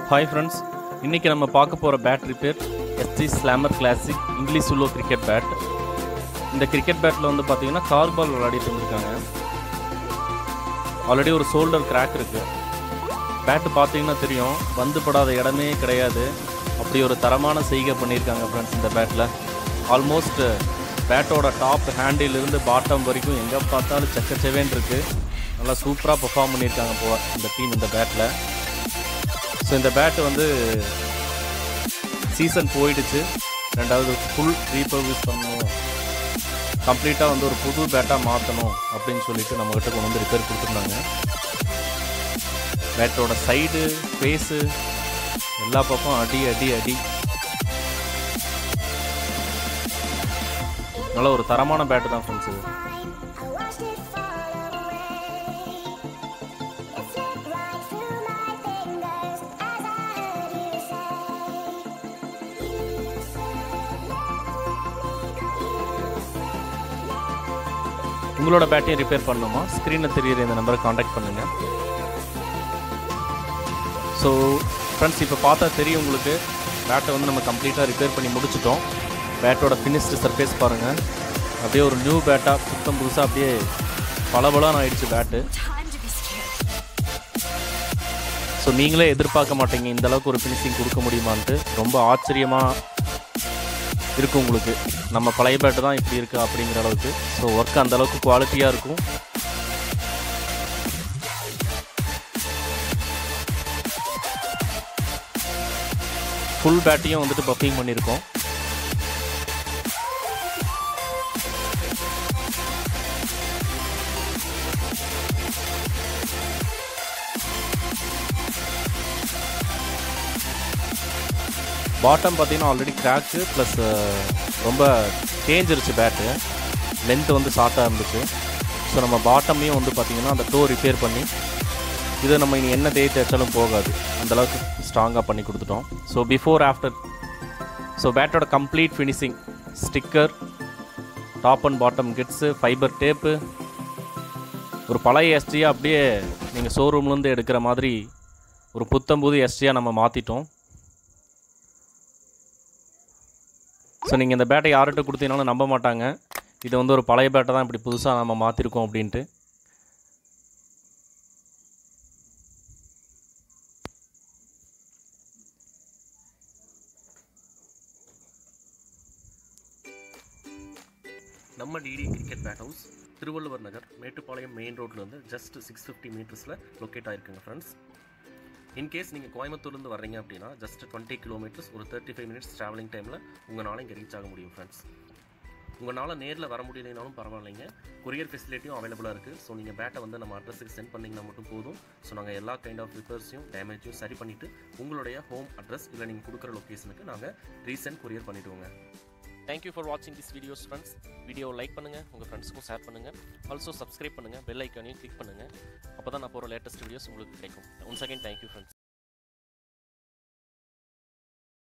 Hi friends இன்றைக்கி நம்ம பார்க்க போகிற bat repair SD slammer classic English உள்ள கிரிக்கெட் பேட் இந்த கிரிக்கெட் பேட்டில் வந்து பார்த்தீங்கன்னா கார் பால் விளையாடிட்டு இருந்திருக்காங்க ஆல்ரெடி ஒரு ஷோல்டர் கிராக் இருக்குது பேட்டு பார்த்தீங்கன்னா தெரியும் வந்து படாத இடமே கிடையாது அப்படி ஒரு தரமான செய்கை பண்ணியிருக்காங்க ஃப்ரெண்ட்ஸ் இந்த பேட்டில் ஆல்மோஸ்ட் பேட்டோட டாப் ஹேண்டிலிருந்து பாட்டம் வரைக்கும் எங்கே பார்த்தாலும் செக்கச்செவேன் இருக்குது நல்லா சூப்பராக பெர்ஃபார்ம் பண்ணியிருக்காங்க போ இந்த டீம் இந்த பேட்டில் ஸோ இந்த பேட்டு வந்து சீசன் போயிடுச்சு ரெண்டாவது ஃபுல் ரீபர்விஸ் பண்ணணும் கம்ப்ளீட்டாக வந்து ஒரு புது பேட்டாக மாற்றணும் அப்படின்னு சொல்லிட்டு நம்மக்கிட்ட கொண்டு வந்து ரிப்பேர் கொடுத்துருந்தாங்க பேட்டோட சைடு ஃபேஸு எல்லா பக்கம் அடி அடி அடி நல்ல ஒரு தரமான பேட்டு தான் ஃப்ரெண்ட்ஸ் இது I watched it fall away. It slipped right through my fingers as I heard you say, "You said உங்களோட பேட்டையும் ரிப்பேர் பண்ணணுமா ஸ்க்ரீனில் தெரியுற இந்த நம்பரை காண்டாக்ட் பண்ணுங்கள் ஸோ ஃப்ரெண்ட்ஸ் இப்போ பார்த்தா தெரியும் உங்களுக்கு பேட்டை வந்து நம்ம கம்ப்ளீட்டாக ரிப்பேர் பண்ணி முடிச்சிட்டோம் பேட்டோட ஃபினிஷ்டு சர்ஃபேஸ் பாருங்கள் அப்படியே ஒரு நியூ பேட்டாக புத்தம் புதுசாக அப்படியே பளபளன்னு ஆயிடுச்சு bat time to be scared." So நீங்களே எதிர்பார்க்க மாட்டீங்க இந்த அளவுக்கு ஒரு ஃபினிஷிங் கொடுக்க முடியுமான்ட்டு ரொம்ப ஆச்சரியமாக இருக்கும் உங்களுக்கு நம்ம பழைய பேட்டு தான் இப்படி இருக்குது அப்படிங்கிற அளவுக்கு ஸோ ஒர்க் அந்த அளவுக்கு குவாலிட்டியாக இருக்கும் ஃபுல் பேட்டையும் வந்துட்டு பஃபிங் பண்ணியிருக்கோம் பாட்டம் பார்த்தீங்கன்னா ஆல்ரெடி கிராக்கு ப்ளஸ் ரொம்ப தேஞ்சிருச்சு பேட்டு லென்த் வந்து ஷார்ட்டாக இருந்துச்சு ஸோ நம்ம பாட்டமையும் வந்து பார்த்திங்கன்னா அந்த டோ ரிப்பேர் பண்ணி இதை நம்ம இனி என்ன தேய் தேய்ச்சாலும் போகாது அந்த அளவுக்கு ஸ்ட்ராங்காக பண்ணி கொடுத்துட்டோம் ஸோ பிஃபோர் ஆஃப்டர் ஸோ பேட்டோட complete finishing sticker top and bottom kits fiber tape ஒரு பழைய எஸ்டியாக அப்படியே நீங்கள் ஷோரூம்லேருந்து எடுக்கிற மாதிரி ஒரு புத்தம்புது எஸ்டியாக நம்ம மாற்றிட்டோம் ஸோ நீங்கள் இந்த பேட்டை யார்கிட்ட கொடுத்தீங்கனாலும் நம்ப மாட்டாங்க இது வந்து ஒரு பழைய பேட்டை தான் இப்படி புதுசாக நம்ம மாற்றிருக்கோம் அப்படின்ட்டு நம்ம DD cricket bat house Thiruvalluvar Nagar Mettupalayam main ரோட்லேருந்து ஜஸ்ட் சிக்ஸ் ஃபிஃப்டி மீட்டர்ஸில் லொக்கேட் ஆயிருக்குங்க ஃப்ரெண்ட்ஸ் இன்கேஸ் நீங்கள் கோயம்புத்தூர்லேருந்து வர்றீங்க அப்படின்னா ஜஸ்ட் டுவெண்ட்டி கிலோமீட்டர்ஸ் ஒரு தேர்ட்டி ஃபைவ் மினிட்ஸ் ட்ராவலிங் டைமில் உங்களால் இங்கே ரீச் ஆக முடியும் ஃப்ரெண்ட்ஸ் உங்களால் நேரில் வர முடியலைனாலும் பரவாயில்லைங்க கொரியர் ஃபெசிலிட்டியும் அவைலபிளாக இருக்குது ஸோ நீங்கள் பேட்டை வந்து நம்ம அட்ரஸுக்கு சென்ட் பண்ணிங்கன்னா மட்டும் போதும் ஸோ நாங்கள் எல்லா கைண்ட் ஆஃப் ரிப்பேர்ஸையும் டேமேஜையும் சரி பண்ணிவிட்டு உங்களுடைய ஹோம் அட்ரஸ் இல்லை நீங்கள் கொடுக்குற லொக்கேஷனுக்கு நாங்கள் ரீசெண்ட் கொரியர் பண்ணிவிடுவோங்க தேங்க்யூ ஃபார் வாட்சிங் this videos friends video like பண்ணுங்கள் உங்கள் ஃப்ரெண்ட்ஸுக்கும் ஷேர் பண்ணுங்கள் ஆல்சோ சப்ஸ்கிரைப் பண்ணுங்கள் பெல் ஐக்கானையும் கிளிக் பண்ணுங்கள் அப்போ தான் நான் போகிற லேட்டஸ்ட் வீடியோஸ் உங்களுக்கு கிடைக்கும் ஒன்ஸ் அகைன் தேங்க்யூ ஃப்ரெண்ட்ஸ்